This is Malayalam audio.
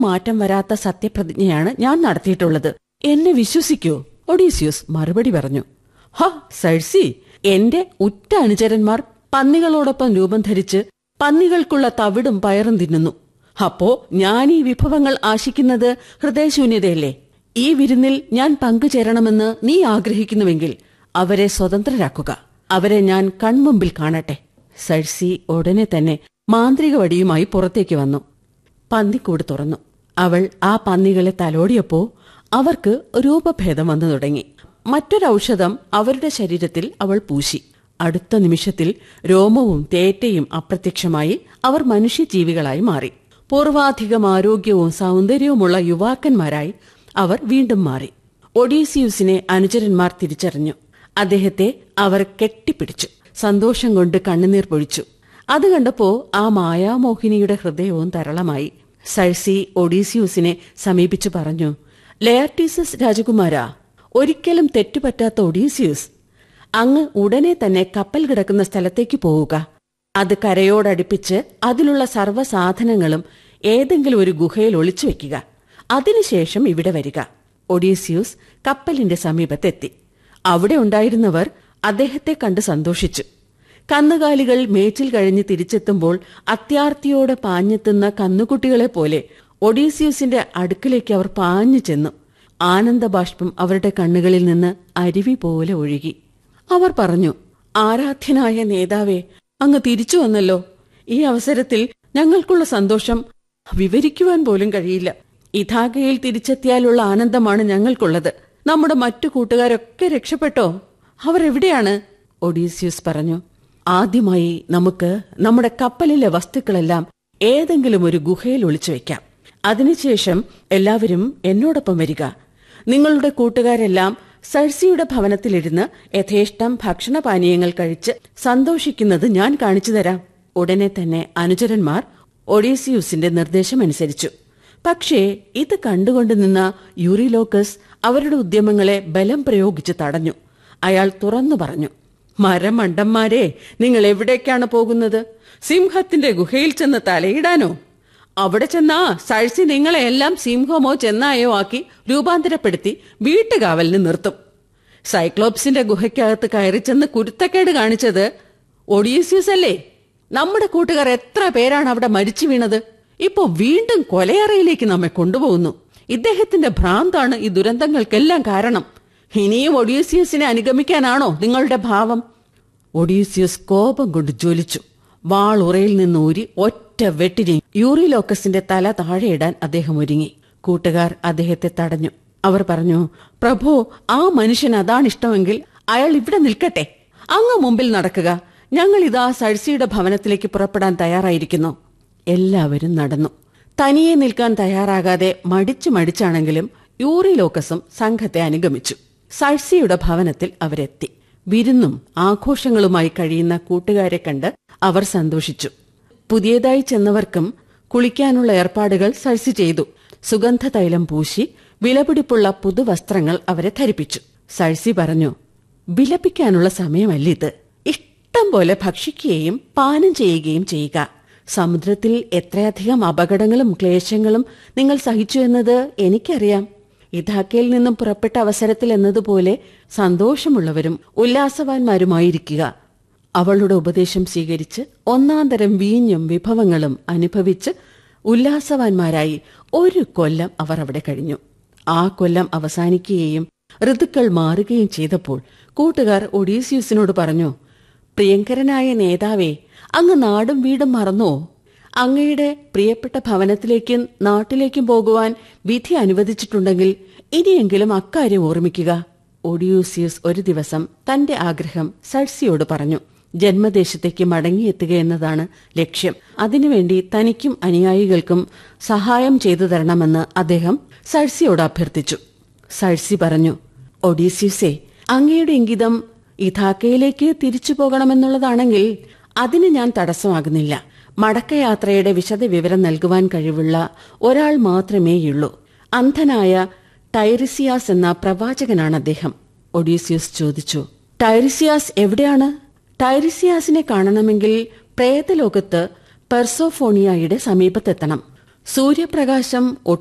മാറ്റം വരാത്ത സത്യപ്രതിജ്ഞയാണ് ഞാൻ നടത്തിയിട്ടുള്ളത് എന്നെ വിശ്വസിക്കൂ ഒഡീസിയൂസ് മറുപടി പറഞ്ഞു ഹ സഴ്സി എന്റെ ഉറ്റ അനുചരന്മാർ പന്നികളോടൊപ്പം രൂപം ധരിച്ച് പന്നികൾക്കുള്ള തവിടും പയറും തിന്നുന്നു അപ്പോ ഞാൻ ഈ വിഭവങ്ങൾ ആശിക്കുന്നത് ഹൃദയശൂന്യതയല്ലേ ഈ വിരുന്നിൽ ഞാൻ പങ്കുചേരണമെന്ന് നീ ആഗ്രഹിക്കുന്നുവെങ്കിൽ അവരെ സ്വതന്ത്രരാക്കുക അവരെ ഞാൻ കൺമുമ്പിൽ കാണട്ടെ സഴ്സി ഉടനെ തന്നെ മാന്ത്രിക വടിയുമായി പുറത്തേക്ക് വന്നു പന്നിക്കൂട് തുറന്നു അവൾ ആ പന്നികളെ തലോടിയപ്പോ അവർക്ക് രൂപഭേദം വന്നു തുടങ്ങി മറ്റൊരൌഷധം അവരുടെ ശരീരത്തിൽ അവൾ പൂശി അടുത്ത നിമിഷത്തിൽ രോമവും തേറ്റയും അപ്രത്യക്ഷമായി അവർ മനുഷ്യജീവികളായി മാറി പൂർവാധികം ആരോഗ്യവും സൗന്ദര്യവുമുള്ള യുവാക്കന്മാരായി അവർ വീണ്ടും മാറി ഒഡീസിയൂസിനെ അനുചരന്മാർ തിരിച്ചറിഞ്ഞു അദ്ദേഹത്തെ അവർ കെട്ടിപ്പിടിച്ചു സന്തോഷം കൊണ്ട് കണ്ണുനീർ പൊഴിച്ചു അത് കണ്ടപ്പോ ആ മായാമോഹിനിയുടെ ഹൃദയവും തരളമായി സഴ്സി ഒഡീസിയൂസിനെ സമീപിച്ചു പറഞ്ഞു ലെയർട്ടീസസ് രാജകുമാരാ ഒരിക്കലും തെറ്റുപറ്റാത്ത ഒഡീസിയൂസ് അങ്ങ് ഉടനെ തന്നെ കപ്പൽ കിടക്കുന്ന സ്ഥലത്തേക്ക് പോവുക അത് കരയോടടുപ്പിച്ച് അതിലുള്ള സർവ്വസാധനങ്ങളും ഏതെങ്കിലും ഒരു ഗുഹയിൽ ഒളിച്ചു വെക്കുക അതിനുശേഷം ഇവിടെ വരിക ഒഡീസിയൂസ് കപ്പലിന്റെ സമീപത്തെത്തി അവിടെ ഉണ്ടായിരുന്നവർ അദ്ദേഹത്തെ കണ്ട് സന്തോഷിച്ചു കന്നുകാലികൾ മേച്ചിൽ കഴിഞ്ഞ് തിരിച്ചെത്തുമ്പോൾ അത്യാർത്തിയോടെ പാഞ്ഞെത്തുന്ന കന്നുകുട്ടികളെ പോലെ ഒഡീസിയസിന്റെ അടുക്കിലേക്ക് അവർ പാഞ്ഞു ചെന്നു ആനന്ദബാഷ്പം അവരുടെ കണ്ണുകളിൽ നിന്ന് അരുവി പോലെ ഒഴുകി അവർ പറഞ്ഞു ആരാധ്യനായ നേതാവേ അങ്ങ് തിരിച്ചു വന്നല്ലോ ഈ അവസരത്തിൽ ഞങ്ങൾക്കുള്ള സന്തോഷം വിവരിക്കുവാൻ പോലും കഴിയില്ല ഇഥാഗയിൽ തിരിച്ചെത്തിയാലുള്ള ആനന്ദമാണ് ഞങ്ങൾക്കുള്ളത് നമ്മുടെ മറ്റു കൂട്ടുകാരൊക്കെ രക്ഷപ്പെട്ടോ അവർ എവിടെയാണ് ഒഡീസിയസ് പറഞ്ഞു ആദ്യമായി നമുക്ക് നമ്മുടെ കപ്പലിലെ വസ്തുക്കളെല്ലാം ഏതെങ്കിലും ഒരു ഗുഹയിൽ ഒളിച്ചു വെക്കാം അതിനുശേഷം എല്ലാവരും എന്നോടൊപ്പം വരിക നിങ്ങളുടെ കൂട്ടുകാരെല്ലാം സഴ്സിയുടെ ഭവനത്തിലിരുന്ന് യഥേഷ്ടം ഭക്ഷണപാനീയങ്ങൾ കഴിച്ച് സന്തോഷിക്കുന്നത് ഞാൻ കാണിച്ചു തരാം ഉടനെ തന്നെ അനുചരന്മാർ ഒഡീസിയൂസിന്റെ നിർദ്ദേശമനുസരിച്ചു പക്ഷേ ഇത് കണ്ടുകൊണ്ട് നിന്ന യൂറിലോക്കസ് അവരുടെ ഉദ്യമങ്ങളെ ബലം പ്രയോഗിച്ച് തടഞ്ഞു അയാൾ തുറന്നു പറഞ്ഞു മരമണ്ടന്മാരെ നിങ്ങൾ എവിടേക്കാണ് പോകുന്നത് സിംഹത്തിന്റെ ഗുഹയിൽ ചെന്ന് തലയിടാനോ അവിടെ ചെന്നാ സഴ്സി നിങ്ങളെ എല്ലാം സിംഹമോ ചെന്നായോ ആക്കി രൂപാന്തരപ്പെടുത്തി വീട്ടുകാവലിന് നിർത്തും സൈക്ലോപ്സിന്റെ ഗുഹയ്ക്കകത്ത് കയറി ചെന്ന് കുരുത്തക്കേട് കാണിച്ചത് ഒഡീസിയസ് അല്ലേ നമ്മുടെ കൂട്ടുകാർ എത്ര പേരാണ് അവിടെ മരിച്ചു വീണത് ഇപ്പോ വീണ്ടും കൊലയറയിലേക്ക് നമ്മെ കൊണ്ടുപോകുന്നു ഇദ്ദേഹത്തിന്റെ ഭ്രാന്താണ് ഈ ദുരന്തങ്ങൾക്കെല്ലാം കാരണം ഇനിയും ഒഡീസിയസിനെ അനുഗമിക്കാനാണോ നിങ്ങളുടെ ഭാവം ഒഡീസിയസ് കോപം കൊണ്ട് ജ്വലിച്ചു വാൾ ഉറയിൽ നിന്ന് ഊരി ഒറ്റ വെട്ടിനെ യൂറിലോക്കസിന്റെ തല താഴെയിടാൻ അദ്ദേഹം ഒരുങ്ങി കൂട്ടുകാർ അദ്ദേഹത്തെ തടഞ്ഞു അവർ പറഞ്ഞു പ്രഭു ആ മനുഷ്യൻ അതാണ് ഇഷ്ടമെങ്കിൽ അയാൾ ഇവിടെ നിൽക്കട്ടെ അങ്ങ് മുമ്പിൽ നടക്കുക ഞങ്ങൾ ഇതാ സഴ്സിയുടെ ഭവനത്തിലേക്ക് പുറപ്പെടാൻ തയ്യാറായിരിക്കുന്നു എല്ലാവരും നടന്നു തനിയെ നിൽക്കാൻ തയ്യാറാകാതെ മടിച്ചു മടിച്ചാണെങ്കിലും യൂറിലോക്കസും സംഘത്തെ അനുഗമിച്ചു സഴ്സിയുടെ ഭവനത്തിൽ അവരെത്തി വിരുന്നും ആഘോഷങ്ങളുമായി കഴിയുന്ന കൂട്ടുകാരെ കണ്ട് അവർ സന്തോഷിച്ചു പുതിയതായി ചെന്നവർക്കും കുളിക്കാനുള്ള ഏർപ്പാടുകൾ സഴ്സി ചെയ്തു സുഗന്ധ തൈലം പൂശി വിലപിടിപ്പുള്ള പുതുവസ്ത്രങ്ങൾ അവരെ ധരിപ്പിച്ചു സഴ്സി പറഞ്ഞു വിലപിക്കാനുള്ള സമയമല്ലിത് ഇഷ്ടം പോലെ ഭക്ഷിക്കുകയും പാനം ചെയ്യുകയും ചെയ്യുക സമുദ്രത്തിൽ എത്രയധികം അപകടങ്ങളും ക്ലേശങ്ങളും നിങ്ങൾ സഹിച്ചു എന്നത് എനിക്കറിയാം ഇഥാക്കയിൽ നിന്നും പുറപ്പെട്ട അവസരത്തിൽ എന്നതുപോലെ സന്തോഷമുള്ളവരും ഉല്ലാസവാന്മാരുമായിരിക്കുക അവളുടെ ഉപദേശം സ്വീകരിച്ച് ഒന്നാന്തരം വീഞ്ഞും വിഭവങ്ങളും അനുഭവിച്ച് ഉല്ലാസവാന്മാരായി ഒരു കൊല്ലം അവർ അവിടെ കഴിഞ്ഞു ആ കൊല്ലം അവസാനിക്കുകയും ഋതുക്കൾ മാറുകയും ചെയ്തപ്പോൾ കൂട്ടുകാർ ഒഡീസിയസിനോട് പറഞ്ഞു പ്രിയങ്കരനായ നേതാവേ അങ്ങ് നാടും വീടും മറന്നോ അങ്ങയുടെ പ്രിയപ്പെട്ട ഭവനത്തിലേക്കും നാട്ടിലേക്കും പോകുവാൻ വിധി അനുവദിച്ചിട്ടുണ്ടെങ്കിൽ ഇനിയെങ്കിലും അക്കാര്യം ഓർമ്മിക്കുക ഒഡിയൂസിയസ് ഒരു ദിവസം തന്റെ ആഗ്രഹം സഴ്സിയോട് പറഞ്ഞു ജന്മദേശത്തേക്ക് മടങ്ങിയെത്തുക എന്നതാണ് ലക്ഷ്യം അതിനുവേണ്ടി തനിക്കും അനുയായികൾക്കും സഹായം ചെയ്തു തരണമെന്ന് അദ്ദേഹം സഴ്സിയോട് അഭ്യർത്ഥിച്ചു സഴ്സി പറഞ്ഞു ഒഡീസിയസേ അങ്ങയുടെ ഇംഗിതം ഇഥാക്കയിലേക്ക് തിരിച്ചു പോകണമെന്നുള്ളതാണെങ്കിൽ അതിന് ഞാൻ തടസ്സമാകുന്നില്ല മടക്കയാത്രയുടെ വിശദ വിവരം നൽകുവാൻ കഴിവുള്ള ഒരാൾ മാത്രമേയുള്ളൂ അന്ധനായ ടൈറിസിയാസ് എന്ന പ്രവാചകനാണ് അദ്ദേഹം ഒഡീസിയസ് ചോദിച്ചു ടൈറിസിയാസ് എവിടെയാണ് ടൈറിസിയാസിനെ കാണണമെങ്കിൽ പ്രേതലോകത്ത് പെർസോഫോണിയയുടെ സമീപത്തെത്തണം സൂര്യപ്രകാശം